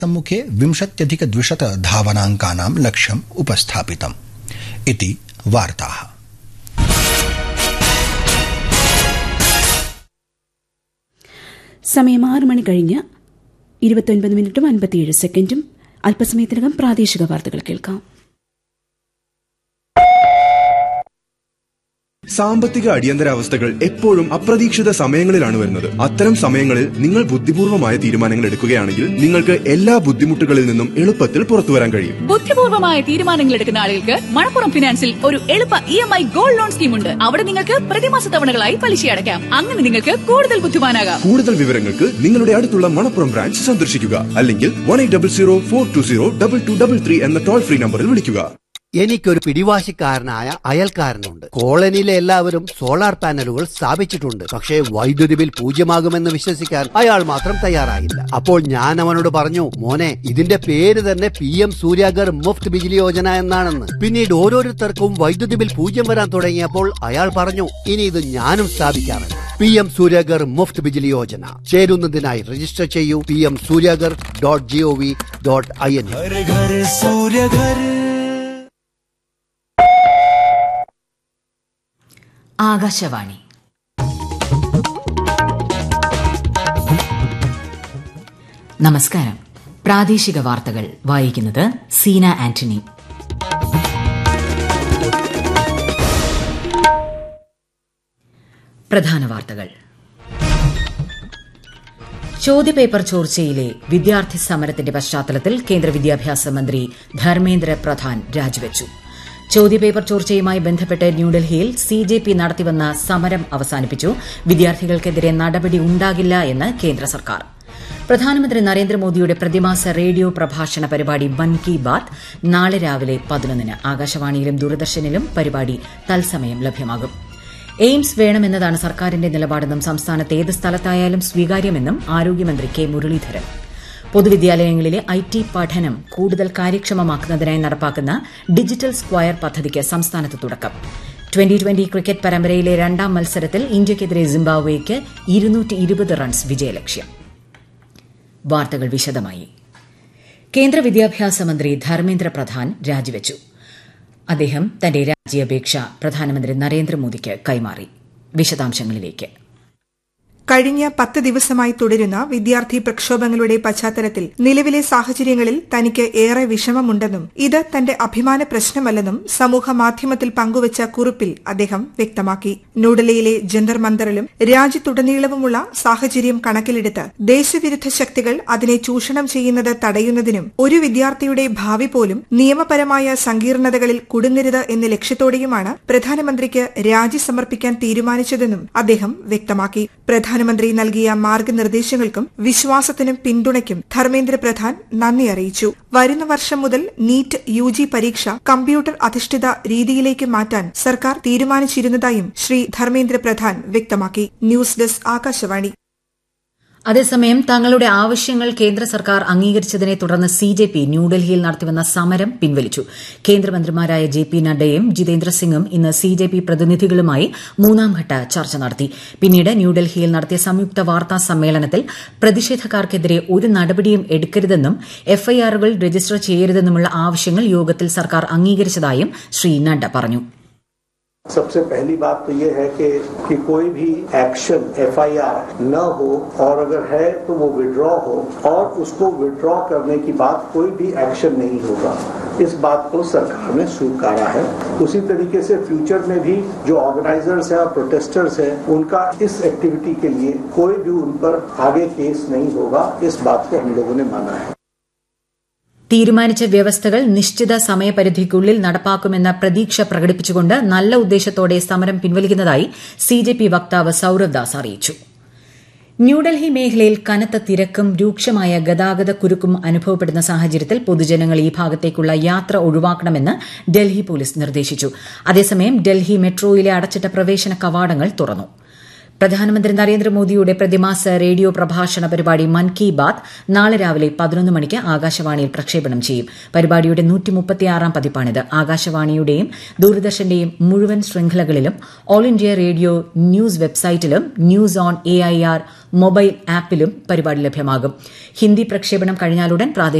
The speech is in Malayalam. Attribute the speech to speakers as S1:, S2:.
S1: सम्मुखे विंशत्यधिकद्विशत धावनाङ्कानां लक्ष्यम् उपस्थापितम् इति वार्ताः
S2: സമയം ആറ് മണി കഴിഞ്ഞ് ഇരുപത്തൊൻപത് മിനിറ്റും അൻപത്തിയേഴ് സെക്കൻഡും അല്പസമയത്തിനകം പ്രാദേശിക വാർത്തകൾ കേൾക്കാം
S3: സാമ്പത്തിക അടിയന്തരാവസ്ഥകൾ എപ്പോഴും അപ്രതീക്ഷിത സമയങ്ങളിലാണ് വരുന്നത് അത്തരം സമയങ്ങളിൽ നിങ്ങൾ ബുദ്ധിപൂർവമായ തീരുമാനങ്ങൾ എടുക്കുകയാണെങ്കിൽ നിങ്ങൾക്ക് എല്ലാ ബുദ്ധിമുട്ടുകളിൽ നിന്നും എളുപ്പത്തിൽ പുറത്തു വരാൻ കഴിയും
S4: ബുദ്ധിപൂർവമായ തീരുമാനങ്ങൾ എടുക്കുന്ന ആളുകൾക്ക് മണപ്പുറം ഫിനാൻസിൽ ഒരു എളുപ്പ E M I gold loan scheme ഉണ്ട് അവിടെ നിങ്ങൾക്ക് പ്രതിമാസ തവണകളായി പലിശ അടയ്ക്കാം അങ്ങനെ നിങ്ങൾക്ക് കൂടുതൽ ബുദ്ധിമാനാകാം
S3: കൂടുതൽ വിവരങ്ങൾക്ക് നിങ്ങളുടെ അടുത്തുള്ള മണപ്പുറം ബ്രാഞ്ച് സന്ദർശിക്കുക അല്ലെങ്കിൽ one eight double zero four two zero double two double three എന്ന ടോൾ ഫ്രീ നമ്പറിൽ വിളിക്കുക
S5: എനിക്കൊരു പിടിവാശിക്കാരനായ അയൽക്കാരനുണ്ട് കോളനിയിലെ എല്ലാവരും സോളാർ പാനലുകൾ സ്ഥാപിച്ചിട്ടുണ്ട് പക്ഷേ വൈദ്യുതി ബിൽ പൂജ്യമാകുമെന്ന് വിശ്വസിക്കാൻ അയാൾ മാത്രം തയ്യാറായില്ല അപ്പോൾ ഞാൻ അവനോട് പറഞ്ഞു മോനെ ഇതിന്റെ പേര് തന്നെ പി എം സൂര്യാഗർ മുഫ്ത് ബിജിലി യോജന എന്നാണെന്ന് പിന്നീട് ഓരോരുത്തർക്കും വൈദ്യുതി ബിൽ പൂജ്യം വരാൻ തുടങ്ങിയപ്പോൾ അയാൾ പറഞ്ഞു ഇനി ഇത് ഞാനും സ്ഥാപിക്കാമെന്ന് പി എം സൂര്യാഗർ മുഫ്ത് ബിജിലി യോജന ചേരുന്നതിനായി രജിസ്റ്റർ ചെയ്യൂ P M Suryaghar dot G O V dot I N
S6: Akashvani നമസ്കാരം പ്രാദേശിക വാർത്തകൾ വായിക്കുന്നത് സീന ആന്റണി പ്രധാന വാർത്തകൾ ചോദ്യപേപ്പർ ചോർച്ചയിലെ വിദ്യാർത്ഥി സമരത്തിന്റെ പശ്ചാത്തലത്തിൽ കേന്ദ്ര വിദ്യാഭ്യാസ മന്ത്രി ധർമ്മേന്ദ്ര പ്രധാൻ രാജിവച്ചു ചോദ്യപേപ്പർ ചോർച്ചയുമായി ബന്ധപ്പെട്ട് ന്യൂഡൽഹിയിൽ സി ജെ പി നടത്തിവന്ന സമരം അവസാനിപ്പിച്ചു വിദ്യാർത്ഥികൾക്കെതിരെ നടപടി ഉണ്ടാകില്ല എന്ന് കേന്ദ്ര സർക്കാർ പ്രധാനമന്ത്രി നരേന്ദ്രമോദിയുടെ പ്രതിമാസ റേഡിയോ പ്രഭാഷണ പരിപാടി മൻ കി ബാത് നാളെ രാവിലെ പതിനൊന്നിന് ആകാശവാണിയിലും ദൂരദർശനിലും പരിപാടി തത്സമയം ലഭ്യമാകും എയിംസ് വേണമെന്നതാണ് സർക്കാരിന്റെ നിലപാടെന്നും സംസ്ഥാനത്ത് ഏത് സ്ഥലത്തായാലും സ്വീകാര്യമെന്നും ആരോഗ്യമന്ത്രി കെ മുരളീധരൻ പൊതുവിദ്യാലയങ്ങളിലെ ഐ ടി പഠനം കൂടുതൽ കാര്യക്ഷമമാക്കുന്നതിനായി നടപ്പാക്കുന്ന ഡിജിറ്റൽ സ്ക്വയർ പദ്ധതിക്ക് സംസ്ഥാനത്ത് തുടക്കം ട്വന്റി ട്വന്റി ക്രിക്കറ്റ് പരമ്പരയിലെ രണ്ടാം മത്സരത്തിൽ ഇന്ത്യയ്ക്കെതിരെ സിംബാബ്വേക്ക് ഇരുന്നൂറ്റി റൺസ് വിജയലക്ഷ്യം വാർത്തകൾ വിശദമായി കേന്ദ്ര വിദ്യാഭ്യാസ മന്ത്രി ധർമ്മേന്ദ്ര പ്രധാൻ രാജിവച്ചു അദ്ദേഹം തന്റെ രാജ്യാപേക്ഷ പ്രധാനമന്ത്രി നരേന്ദ്രമോദിക്ക് കൈമാറി വിശദാംശങ്ങളിലേക്ക്
S7: കഴിഞ്ഞ പത്ത് ദിവസമായി തുടരുന്ന വിദ്യാർത്ഥി പ്രക്ഷോഭങ്ങളുടെ പശ്ചാത്തലത്തിൽ നിലവിലെ സാഹചര്യങ്ങളിൽ തനിക്ക് ഏറെ വിഷമമുണ്ടെന്നും ഇത് തന്റെ അഭിമാന പ്രശ്നമല്ലെന്നും സമൂഹ മാധ്യമത്തിൽ പങ്കുവച്ച കുറിപ്പിൽ അദ്ദേഹം വ്യക്തമാക്കി ന്യൂഡൽഹിയിലെ ജന്തർ മന്ദറിലും രാജ്യത്തുടനീളവുമുള്ള സാഹചര്യം കണക്കിലെടുത്ത് ദേശവിരുദ്ധ ശക്തികൾ അതിനെ ചൂഷണം ചെയ്യുന്നത് തടയുന്നതിനും ഒരു വിദ്യാർത്ഥിയുടെ ഭാവി പോലും നിയമപരമായ സങ്കീർണതകളിൽ കുടുങ്ങരുത് എന്ന ലക്ഷ്യത്തോടെയുമാണ് പ്രധാനമന്ത്രിക്ക് രാജി സമർപ്പിക്കാൻ തീരുമാനിച്ചതെന്നും അദ്ദേഹം വ്യക്തമാക്കി പ്രധാനമന്ത്രി നൽകിയ മാർഗനിർദ്ദേശങ്ങൾക്കും വിശ്വാസത്തിനും പിന്തുണയ്ക്കും ധർമ്മേന്ദ്ര പ്രധാൻ നന്ദി അറിയിച്ചു വരുന്ന വർഷം മുതൽ നീറ്റ് യു ജി പരീക്ഷ കമ്പ്യൂട്ടർ അധിഷ്ഠിത രീതിയിലേക്ക് മാറ്റാൻ സർക്കാർ തീരുമാനിച്ചിരുന്നതായും ശ്രീ ധർമ്മേന്ദ്ര പ്രധാൻ വ്യക്തമാക്കി ന്യൂസ് ഡെസ്ക് ആകാശവാണി
S6: അതേസമയം തങ്ങളുടെ ആവശ്യങ്ങൾ കേന്ദ്ര സർക്കാർ അംഗീകരിച്ചതിനെ തുടർന്ന് സി ജെ പി ന്യൂഡൽഹിയിൽ നടത്തിവന്ന സമരം പിൻവലിച്ചു കേന്ദ്രമന്ത്രിമാരായ ജെ പി നഡ്ഡയും ജിതേന്ദ്ര സിംഗും ഇന്ന് സി ജെ പി പ്രതിനിധികളുമായി മൂന്നാംഘട്ട ചർച്ച നടത്തി പിന്നീട് ന്യൂഡൽഹിയിൽ നടത്തിയ സംയുക്ത വാർത്താ സമ്മേളനത്തിൽ പ്രതിഷേധക്കാർക്കെതിരെ ഒരു നടപടിയും എടുക്കരുതെന്നും എഫ്ഐആറുകൾ രജിസ്റ്റർ ചെയ്യരുതെന്നുമുള്ള ആവശ്യങ്ങൾ യോഗത്തിൽ സർക്കാർ അംഗീകരിച്ചതായും ശ്രീ നഡ്ഡ പറഞ്ഞു
S8: सबसे पहली बात तो ये है कि, कि कोई भी एक्शन एफआईआर न हो और अगर है तो वो विड्रॉ हो और उसको विड्रॉ करने की बात कोई भी एक्शन नहीं होगा इस बात को सरकार ने स्वीकारा है उसी तरीके से फ्यूचर में भी जो ऑर्गेनाइजर्स हैं और प्रोटेस्टर्स हैं उनका इस एक्टिविटी के लिए कोई भी उन पर आगे केस नहीं होगा इस बात को हम लोगों ने माना है
S6: തീരുമാനിച്ച വ്യവസ്ഥകൾ നിശ്ചിത സമയപരിധിക്കുള്ളിൽ നടപ്പാക്കുമെന്ന പ്രതീക്ഷ പ്രകടിപ്പിച്ചുകൊണ്ട് നല്ല ഉദ്ദേശത്തോടെ സമരം പിൻവലിക്കുന്നതായി സി ജെ പി വക്താവ് സൌരവ് ദാസ് അറിയിച്ചു ന്യൂഡൽഹി മേഖലയിൽ കനത്ത തിരക്കും രൂക്ഷമായ ഗതാഗത കുരുക്കും അനുഭവപ്പെടുന്ന സാഹചര്യത്തിൽ പൊതുജനങ്ങൾ ഈ ഭാഗത്തേക്കുള്ള യാത്ര ഒഴിവാക്കണമെന്ന് ഡൽഹി പോലീസ് നിർദ്ദേശിച്ചു അതേസമയം ഡൽഹി മെട്രോയിലെ അടച്ചിട്ട പ്രവേശന കവാടങ്ങൾ തുറന്നു പ്രധാനമന്ത്രി നരേന്ദ്രമോദിയുടെ പ്രതിമാസ റേഡിയോ പ്രഭാഷണ പരിപാടി മൻ കി ബാത് നാളെ രാവിലെ പതിനൊന്ന് മണിക്ക് ആകാശവാണിയിൽ പ്രക്ഷേപണം ചെയ്യും പരിപാടിയുടെ നൂറ്റിമുപ്പത്തിയാറാം പതിപ്പാണിത് ആകാശവാണിയുടെയും ദൂരദർശന്റെയും മുഴുവൻ ശൃംഖലകളിലും ഓൾ ഇന്ത്യ റേഡിയോ ന്യൂസ് വെബ്സൈറ്റിലും news on A I R mobile ആപ്പിലും പരിപാടി ലഭ്യമാകും ഹിന്ദി പ്രക്ഷേപണം കഴിഞ്ഞാലുടൻ പ്രാദേശിക